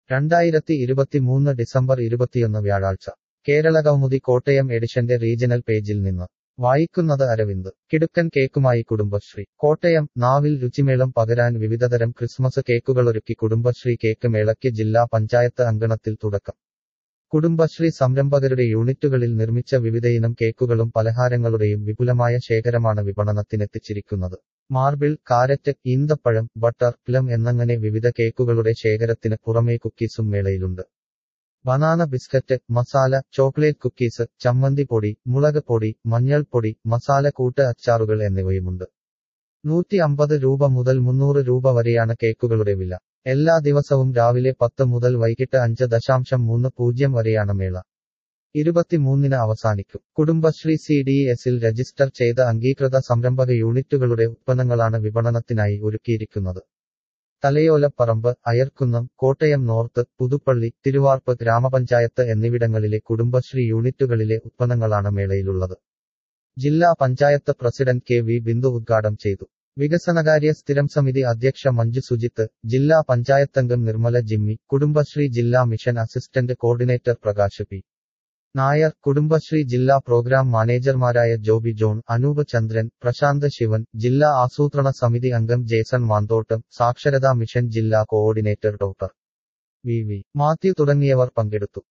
രണ്ടായിരത്തി ഇരുപത്തിമൂന്ന് ഡിസംബർ ഇരുപത്തിയൊന്ന് വ്യാഴാഴ്ച കേരള കൗമുദി കോട്ടയം എഡിഷന്റെ റീജണൽ പേജിൽ നിന്ന് വായിക്കുന്നത് അരവിന്ദ് കിടുക്കൻ കേക്കുമായി കുടുംബശ്രീ കോട്ടയം നാവിൽ രുചിമേളം പകരാൻ വിവിധതരം ക്രിസ്മസ് കേക്കുകളൊരുക്കി കുടുംബശ്രീ കേക്ക് മേളയ്ക്ക് ജില്ലാ പഞ്ചായത്ത് അങ്കണത്തിൽ തുടക്കം കുടുംബശ്രീ സംരംഭകരുടെ യൂണിറ്റുകളിൽ നിർമ്മിച്ച വിവിധയിനം കേക്കുകളും പലഹാരങ്ങളുടെയും വിപുലമായ ശേഖരമാണ് വിപണനത്തിനെത്തിച്ചിരിക്കുന്നത് മാർബിൾ കാരറ്റ് ഈന്തപ്പഴം ബട്ടർ പ്ലം എന്നങ്ങനെ വിവിധ കേക്കുകളുടെ ശേഖരത്തിന് പുറമേ കുക്കീസും മേളയിലുണ്ട് banana biscuit masala chocolate cookies ചമ്മന്തി പൊടി മുളക് പൊടി മഞ്ഞൾപ്പൊടി മസാല കൂട്ട് അച്ചാറുകൾ എന്നിവയുമുണ്ട് നൂറ്റി അമ്പത് രൂപ മുതൽ മുന്നൂറ് രൂപ വരെയാണ് കേക്കുകളുടെ വില എല്ലാ ദിവസവും രാവിലെ പത്ത് മുതൽ വൈകിട്ട് അഞ്ച് ദശാംശം മൂന്ന് പൂജ്യം വരെയാണ് മേള ഇരുപത്തിമൂന്നിന് അവസാനിക്കും കുടുംബശ്രീ സി ഡി എസിൽ രജിസ്റ്റർ ചെയ്ത അംഗീകൃത സംരംഭക യൂണിറ്റുകളുടെ ഉത്പന്നങ്ങളാണ് വിപണനത്തിനായി ഒരുക്കിയിരിക്കുന്നത് തലയോലപ്പറമ്പ് അയർക്കുന്നം കോട്ടയം നോർത്ത് പുതുപ്പള്ളി തിരുവാർപ്പ് ഗ്രാമപഞ്ചായത്ത് എന്നിവിടങ്ങളിലെ കുടുംബശ്രീ യൂണിറ്റുകളിലെ ഉത്പന്നങ്ങളാണ് മേളയിലുള്ളത് ജില്ലാ panchayat president K V Bindu ഉദ്ഘാടനം ചെയ്തു വികസനകാര്യ സ്ഥിരം സമിതി അധ്യക്ഷ മഞ്ജു സുജിത്ത് ജില്ലാ പഞ്ചായത്തംഗം നിർമ്മല ജിമ്മി കുടുംബശ്രീ ജില്ലാ mission assistant coordinator Prakash P Nair Kudumbashree ജില്ലാ പ്രോഗ്രാം മാനേജർമാരായ ജോബി ജോൺ അനൂപ് ചന്ദ്രൻ പ്രശാന്ത് ശിവൻ ജില്ലാ ആസൂത്രണ സമിതി അംഗം ജേസൺ മാന്തോട്ടം സാക്ഷരതാ മിഷൻ ജില്ലാ coordinator doctor V V Mathew തുടങ്ങിയവർ പങ്കെടുത്തു